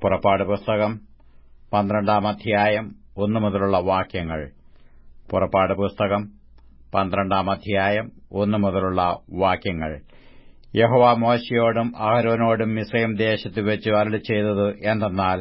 പുറപ്പാട് പുസ്തകം പന്ത്രണ്ടാം അധ്യായം ഒന്നു മുതലുള്ള വാക്യങ്ങൾ പുറപ്പാട് പുസ്തകം പന്ത്രണ്ടാം അധ്യായം ഒന്നു മുതലുള്ള വാക്യങ്ങൾ യഹോവ മോശയോടും അഹരോനോടും മിസ്രൈം ദേശത്ത് വെച്ച് അരളി ചെയ്തത് എന്തെന്നാൽ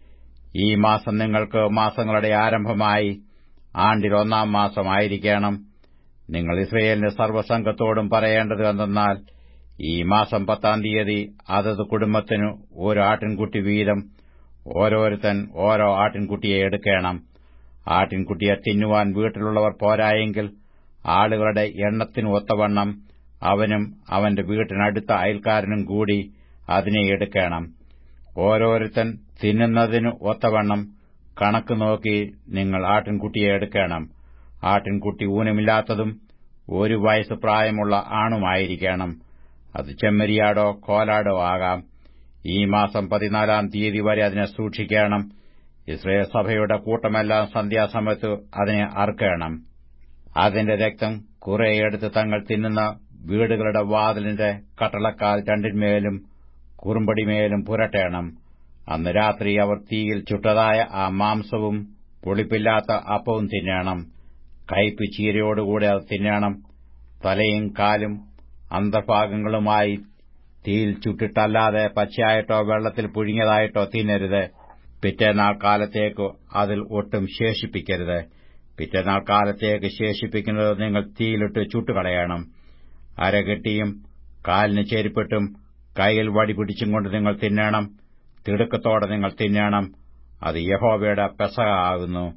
ഈ മാസം നിങ്ങൾക്ക് മാസങ്ങളുടെ ആരംഭമായി ആണ്ടിൽ ഒന്നാം മാസമായിരിക്കണം നിങ്ങൾ ഇസ്രയേലിന്റെ സർവ്വസംഘത്തോടും പറയേണ്ടത് എന്തെന്നാൽ ഈ മാസം പത്താം തീയതി അതത് കുടുംബത്തിനു ഒരു ആട്ടിൻകുട്ടി വീതം ഓരോരുത്തൻ ഓരോ ആട്ടിൻകുട്ടിയെ എടുക്കണം ആട്ടിൻകുട്ടിയെ തിന്നുവാൻ വീട്ടിലുള്ളവർ പോരായെങ്കിൽ ആളുകളുടെ എണ്ണത്തിനു ഒത്തവണ്ണം അവനും അവന്റെ വീട്ടിനടുത്ത അയൽക്കാരനും കൂടി അതിനെ എടുക്കണം ഓരോരുത്തൻ തിന്നുന്നതിനു ഒത്തവണ്ണം കണക്ക് നോക്കി നിങ്ങൾ ആട്ടിൻകുട്ടിയെ എടുക്കണം ആട്ടിൻകുട്ടി ഊനമില്ലാത്തതും ഒരു വയസ്സ് പ്രായമുള്ള ആണുമായിരിക്കണം അത് ചെമ്മരിയാടോ കോലാടോ ആകാം ഈ മാസം പതിനാലാം തീയതി വരെ അതിനെ സൂക്ഷിക്കണം ഇസ്രയേൽ സഭയുടെ കൂട്ടമെല്ലാം സന്ധ്യാസമയത്ത് അതിനെ അറുക്കണം അതിന്റെ രക്തം കുറെ എടുത്ത് തങ്ങൾ തിന്നുന്ന വീടുകളുടെ വാതിലിന്റെ കട്ടളക്കാൽ രണ്ടിന്മേലും കുറുമ്പടിമേലും പുരട്ടേണം അന്ന് രാത്രി അവർ തീയിൽ ചുട്ടതായ ആ മാംസവും പുളിപ്പില്ലാത്ത അപ്പവും തിന്നണം കയ്പ് ചീരയോടുകൂടെ അത് തിന്നണം തലയും കാലും അന്തർഭാഗങ്ങളുമായി തീയിൽ ചുട്ടിട്ടല്ലാതെ പച്ചയായിട്ടോ വെള്ളത്തിൽ പുഴുങ്ങിയതായിട്ടോ തിന്നരുത് പിറ്റേനാൾ കാലത്തേക്ക് അതിൽ ഒട്ടും ശേഷിപ്പിക്കരുത് പിറ്റേനാൾ കാലത്തേക്ക് ശേഷിപ്പിക്കുന്നത് നിങ്ങൾ തീയിലിട്ട് ചുട്ടുകളയണം അരകെട്ടിയും കാലിന് ചെരുപ്പിട്ടും കൈയിൽ വടി പിടിച്ചും കൊണ്ട് നിങ്ങൾ തിന്നണം തിടുക്കത്തോടെ നിങ്ങൾ തിന്നണം അത് യഹോവയുടെ പെസക ആകുന്നു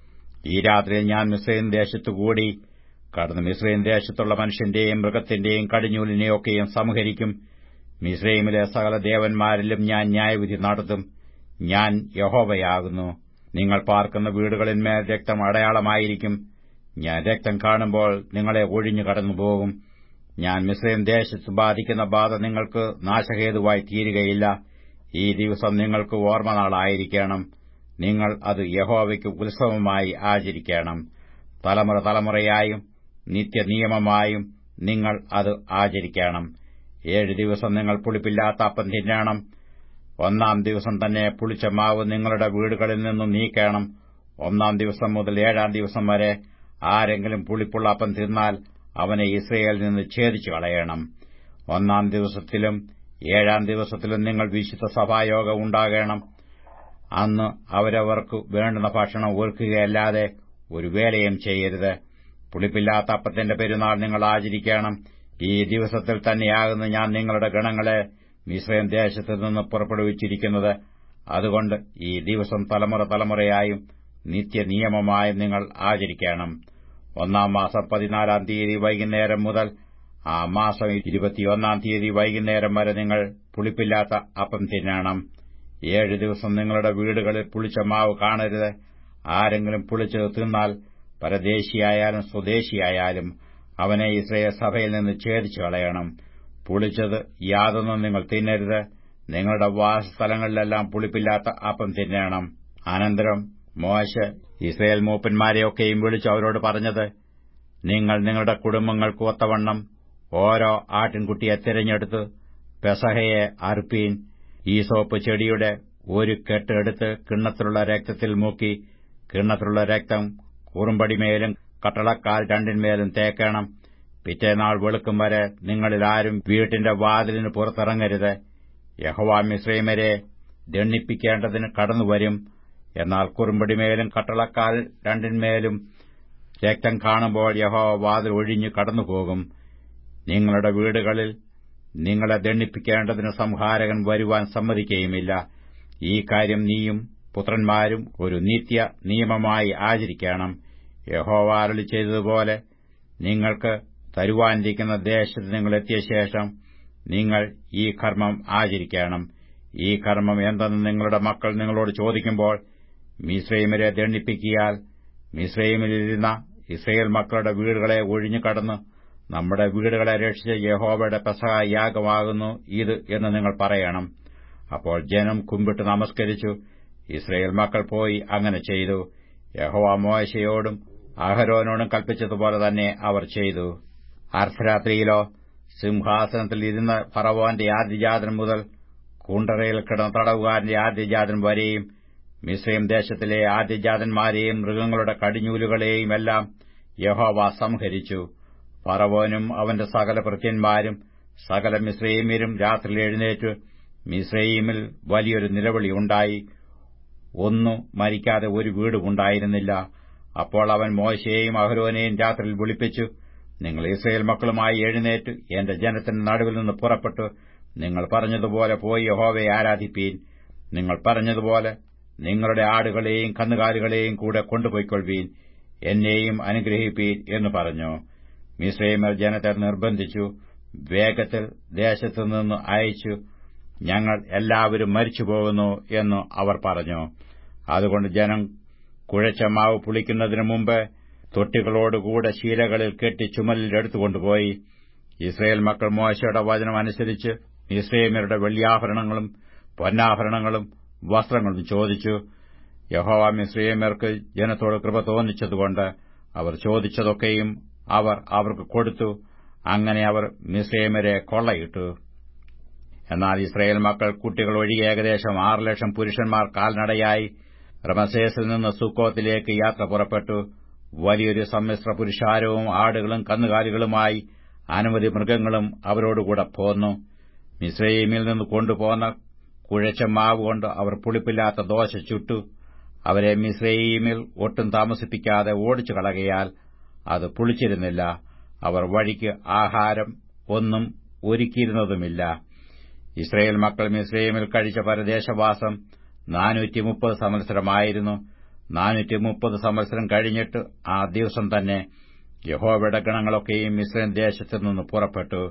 ഈ രാത്രിയിൽ ഞാൻ മിസ്രൈൻ ദേശത്തുകൂടി കടന്ന് മിസ്രൈൻ ദേശത്തുള്ള മനുഷ്യന്റെയും മൃഗത്തിന്റെയും കടിഞ്ഞൂലിനെയൊക്കെയും സംഹരിക്കും മിസ്രൈമിലെ സകല ദേവന്മാരിലും ഞാൻ ന്യായവിധി നടത്തും ഞാൻ യഹോവയാകുന്നു നിങ്ങൾ പാർക്കുന്ന വീടുകളിന്മേൽ രക്തം അടയാളമായിരിക്കും ഞാൻ രക്തം കാണുമ്പോൾ നിങ്ങളെ ഒഴിഞ്ഞു കടന്നുപോകും ഞാൻ മിസ്രൈം ദേശത്ത് ബാധിക്കുന്ന ബാധ നിങ്ങൾക്ക് നാശഹേതുവായി തീരുകയില്ല ഈ ദിവസം നിങ്ങൾക്ക് ഓർമ്മനാളായിരിക്കണം നിങ്ങൾ അത് യഹോവയ്ക്ക് ഉത്സവമായി ആചരിക്കണം തലമുറ തലമുറയായും നിത്യനിയമമായും നിങ്ങൾ അത് ആചരിക്കണം ഏഴ് ദിവസം നിങ്ങൾ പുളിപ്പില്ലാത്ത അപ്പം തിന്നണം ഒന്നാം ദിവസം തന്നെ പുളിച്ച മാവ് നിങ്ങളുടെ വീടുകളിൽ നിന്നും നീക്കണം ഒന്നാം ദിവസം മുതൽ ഏഴാം ദിവസം വരെ ആരെങ്കിലും പുളിപ്പുള്ള അപ്പം തിന്നാൽ അവനെ ഇസ്രയേലിൽ നിന്ന് ഛേദിച്ചു കളയണം ഒന്നാം ദിവസത്തിലും ഏഴാം ദിവസത്തിലും നിങ്ങൾ വിശുദ്ധ സഭായോഗം ഉണ്ടാകണം അന്ന് അവരവർക്ക് വേണ്ടുന്ന ഭക്ഷണം ഒരുക്കുകയല്ലാതെ ഒരു വേലയും ചെയ്യരുത് പുളിപ്പില്ലാത്ത അപ്പത്തിന്റെ പെരുന്നാൾ നിങ്ങൾ ആചരിക്കണം ഈ ദിവസത്തിൽ തന്നെയാകുന്നു ഞാൻ നിങ്ങളുടെ ഗണങ്ങളെ മിശ്രയം ദേശത്തു നിന്ന് പുറപ്പെടുവിച്ചിരിക്കുന്നത് അതുകൊണ്ട് ഈ ദിവസം തലമുറ തലമുറയായും നിത്യനിയമമായും നിങ്ങൾ ആചരിക്കണം ഒന്നാം മാസം പതിനാലാം തീയതി വൈകുന്നേരം മുതൽ ആ മാസം ഇരുപത്തിയൊന്നാം തീയതി വൈകുന്നേരം വരെ നിങ്ങൾ പുളിപ്പില്ലാത്ത അപ്പം തിന്നണം ഏഴ് ദിവസം നിങ്ങളുടെ വീടുകളിൽ പുളിച്ച മാവ് കാണരുത് ആരെങ്കിലും പുളിച്ചത് തിന്നാൽ പരദേശിയായാലും സ്വദേശിയായാലും അവനെ ഇസ്രയേൽ സഭയിൽ നിന്ന് ഛേദിച്ചു കളയണം പുളിച്ചത് യാതൊന്നും നിങ്ങൾ തിന്നരുത് നിങ്ങളുടെ വാസസ്ഥലങ്ങളിലെല്ലാം പുളിപ്പില്ലാത്ത അപ്പം തിന്നണം അനന്തരം മോശ ഇസ്രയേൽ മൂപ്പന്മാരെയൊക്കെയും വിളിച്ച് അവരോട് പറഞ്ഞത് നിങ്ങൾ നിങ്ങളുടെ കുടുംബങ്ങൾക്ക് ഒത്തവണ്ണം ഓരോ ആട്ടിൻകുട്ടിയെ തിരഞ്ഞെടുത്ത് പെസഹയെ അർപ്പീൻ ഈ സോപ്പ് ചെടിയുടെ ഒരു കെട്ട് എടുത്ത് കിണ്ണത്തിലുള്ള രക്തത്തിൽ മുക്കി കിണ്ണത്തിലുള്ള രക്തം കുറുമ്പടിമേലും കട്ടളക്കാൽ രണ്ടിന്മേലും തേക്കണം പിറ്റേനാൾ വെളുക്കും വരെ നിങ്ങളിൽ ആരും വീട്ടിന്റെ വാതിലിന് പുറത്തിറങ്ങരുത് യഹോവ മിശ്രൈമരെ ദണ്ണിപ്പിക്കേണ്ടതിന് കടന്നുവരും എന്നാൽ കുറുമ്പടിമേലും കട്ടളക്കാൽ രണ്ടിന്മേലും രക്തം കാണുമ്പോൾ യഹോവ വാതിൽ ഒഴിഞ്ഞു കടന്നുപോകും നിങ്ങളുടെ വീടുകളിൽ നിങ്ങളെ ദണ്ണിപ്പിക്കേണ്ടതിന് സംഹാരകൻ വരുവാൻ സമ്മതിക്കുകയുമില്ല ഈ കാര്യം നീയും പുത്രന്മാരും ഒരു നിത്യ നിയമമായി ആചരിക്കണം യഹോവ അരളി ചെയ്തതുപോലെ നിങ്ങൾക്ക് തരുവാനിരിക്കുന്ന ദേശത്ത് നിങ്ങൾ എത്തിയ ശേഷം നിങ്ങൾ ഈ കർമ്മം ആചരിക്കണം ഈ കർമ്മം എന്തെന്ന് നിങ്ങളുടെ മക്കൾ നിങ്ങളോട് ചോദിക്കുമ്പോൾ മിശ്രൈമരെ ദണ്ണിപ്പിക്കിയാൽ മിശ്രൈമിലിരുന്ന ഇസ്രയേൽ മക്കളുടെ വീടുകളെ ഒഴിഞ്ഞു കടന്ന് നമ്മുടെ വീടുകളെ രക്ഷിച്ച യഹോവയുടെ പെസഹ യാഗമാകുന്നു ഇത് എന്ന് നിങ്ങൾ പറയണം അപ്പോൾ ജനം കുമ്പിട്ട് നമസ്കരിച്ചു ഇസ്രയേൽ മക്കൾ പോയി അങ്ങനെ ചെയ്തു യഹോവ മോശയോടും അഹരോനോടും കൽപ്പിച്ചതുപോലെ തന്നെ അവർ ചെയ്തു അർദ്ധരാത്രിയിലോ സിംഹാസനത്തിൽ ഇരുന്ന ഫറവോന്റെ ആദ്യജാതൻ മുതൽ കുണ്ടറയിൽ കിടന്ന തടവുകാരന്റെ ആദ്യജാതൻ വരെയും മിസ്രൈം ദേശത്തിലെ ആദ്യജാതന്മാരെയും മൃഗങ്ങളുടെ കടിഞ്ഞൂലുകളെയും എല്ലാം യഹോവ സംഹരിച്ചു ഫറവോനും അവന്റെ സകല ഭൃത്യന്മാരും സകല മിശ്രൈമ്യരും രാത്രിയിൽ എഴുന്നേറ്റ് മിശ്രൈമിൽ വലിയൊരു നിലവിളി ഉണ്ടായി ഒന്നു മരിക്കാതെ ഒരു വീടും ഉണ്ടായിരുന്നില്ല അപ്പോൾ അവൻ മോശയെയും അഹരോനെയും രാത്രിയിൽ വിളിപ്പിച്ചു നിങ്ങൾ ഇസ്രയേൽ മക്കളുമായി എഴുന്നേറ്റ് എന്റെ ജനത്തിന്റെ നടുവിൽ നിന്ന് പുറപ്പെട്ടു നിങ്ങൾ പറഞ്ഞതുപോലെ പോയി യഹോവയെ ആരാധിപ്പീൻ നിങ്ങൾ പറഞ്ഞതുപോലെ നിങ്ങളുടെ ആടുകളെയും കന്നുകാലികളെയും കൂടെ കൊണ്ടുപോയിക്കൊള്ളുവീൻ എന്നെയും അനുഗ്രഹിപ്പീൻ എന്ന് പറഞ്ഞു മിസ്രൈമർ ജനത്തെ നിർബന്ധിച്ചു വേഗത്തിൽ ദേശത്തുനിന്ന് അയച്ചു ഞങ്ങൾ എല്ലാവരും മരിച്ചുപോകുന്നു എന്ന് അവർ പറഞ്ഞു അതുകൊണ്ട് ജനം കുഴച്ച മാവ് പുളിക്കുന്നതിനു മുമ്പ് തൊട്ടികളോടുകൂടെ ശീലകളിൽ കെട്ടി ചുമലിൽ എടുത്തുകൊണ്ടുപോയി ഇസ്രയേൽ മക്കൾ മോശയുടെ വചനം അനുസരിച്ച് ഇസ്രയേമരുടെ വെള്ളിയാഭരണങ്ങളും പൊന്നാഭരണങ്ങളും വസ്ത്രങ്ങളും ചോദിച്ചു യഹോവ മിസ്രയേമർക്ക് ജനത്തോട് കൃപ തോന്നിച്ചതുകൊണ്ട് അവർ ചോദിച്ചതൊക്കെയും അവർ അവർക്ക് കൊടുത്തു അങ്ങനെ അവർ മിസ്രയേമരെ കൊള്ളയിട്ടു എന്നാൽ ഇസ്രയേൽ മക്കൾ കുട്ടികൾ ഒഴികെ ഏകദേശം ആറ് ലക്ഷം പുരുഷന്മാർ കാൽനടയായി റമസേസിൽ നിന്ന് സുക്കോത്തിലേക്ക് യാത്ര പുറപ്പെട്ടു വലിയൊരു സമ്മിശ്ര പുരുഷാരവും ആടുകളും കന്നുകാലികളുമായി അനവധി മൃഗങ്ങളും അവരോടുകൂടെ പോന്നു മിസ്രൈമിൽ നിന്ന് കൊണ്ടുപോന്ന കുഴച്ച മാവ് കൊണ്ട് അവർ പുളിപ്പില്ലാത്ത ദോശ ചുട്ടു അവരെ മിസ്രൈമിൽ ഒട്ടും താമസിപ്പിക്കാതെ ഓടിച്ചു കളകയാൽ അത് പുളിച്ചിരുന്നില്ല അവർ വഴിക്ക് ആഹാരം ഒന്നും ഒരുക്കിയിരുന്നതുമില്ല ഇസ്രയേൽ മക്കൾ മിസ്രൈമിൽ കഴിച്ച പരദേശവാസം നാനൂറ്റി മുപ്പത് സംവത്സരമായിരുന്നു നാനൂറ്റി മുപ്പത് സംവത്സരം കഴിഞ്ഞിട്ട് ആ ദിവസം തന്നെ യഹോവയുടെ ഗണങ്ങളൊക്കെയും മിസ്രൈം ദേശത്തു നിന്ന് പുറപ്പെട്ടു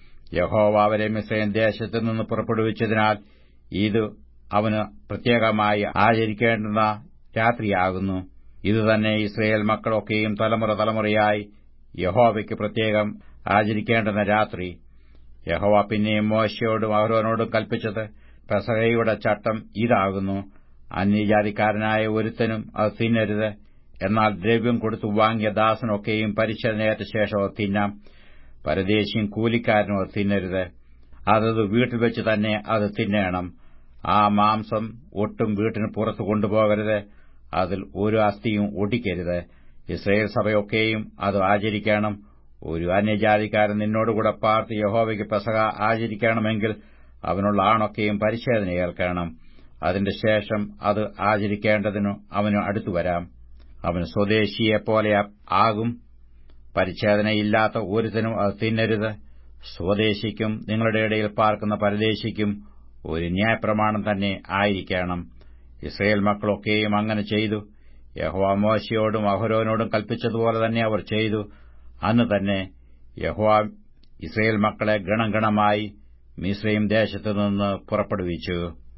യഹോവ അവരെ മിസ്രൈം ദേശത്തു നിന്ന് പുറപ്പെടുവിച്ചതിനാൽ ഇത് അവന് പ്രത്യേകമായി ആചരിക്കേണ്ടുന്ന രാത്രിയാകുന്നു ഇതുതന്നെ ഇസ്രയേൽ മക്കളൊക്കെയും തലമുറ തലമുറയായി യഹോവയ്ക്ക് പ്രത്യേകം ആചരിക്കേണ്ടുന്ന രാത്രി യഹോവ പിന്നെയും മോശയോടും അഹരോനോടും കൽപ്പിച്ചത് പെസഹയുടെ ചട്ടം ഇതാകുന്നു അന്യജാതിക്കാരനായ ഒരുത്തനും അത് തിന്നരുത് എന്നാൽ ദ്രവ്യം കൊടുത്തു വാങ്ങിയ ദാസനൊക്കെയും പരിശോധനയേറ്റ ശേഷം അത് തിന്നാം പരദേശിയും കൂലിക്കാരനും അത് തിന്നരുത് അതത് വീട്ടിൽ വെച്ച് തന്നെ അത് തിന്നേണം ആ മാംസം ഒട്ടും വീട്ടിന് പുറത്തു കൊണ്ടുപോകരുത് അതിൽ ഒരു അസ്ഥിയും ഒടിക്കരുത് ഇസ്രയേൽ സഭയൊക്കെയും അത് ആചരിക്കണം ഒരു അന്യജാതിക്കാരൻ നിന്നോടുകൂടെ പാർത്ത് യഹോവയ്ക്ക് പെസക ആചരിക്കണമെങ്കിൽ അവനുള്ള ആണൊക്കെയും പരിശോധന ഏൽക്കണം അതിന്റെ ശേഷം അത് ആചരിക്കേണ്ടതിനു അവന് അടുത്തുവരാം അവന് സ്വദേശിയെപ്പോലെ ആകും പരിച്ഛേദനയില്ലാത്ത ഒരുത്തനും അത് തിന്നരുത് സ്വദേശിക്കും നിങ്ങളുടെ ഇടയിൽ പാർക്കുന്ന പരദേശിക്കും ഒരു ന്യായപ്രമാണം തന്നെ ആയിരിക്കണം ഇസ്രയേൽ മക്കളൊക്കെയും അങ്ങനെ ചെയ്തു യഹോവ മോശയോടും അഹരോനോടും കൽപ്പിച്ചതുപോലെ തന്നെ അവർ ചെയ്തു അന്ന് തന്നെ യഹോവ ഇസ്രയേൽ മക്കളെ ഗണഗണമായി മിശ്രയും ദേശത്തുനിന്ന് പുറപ്പെടുവിച്ചു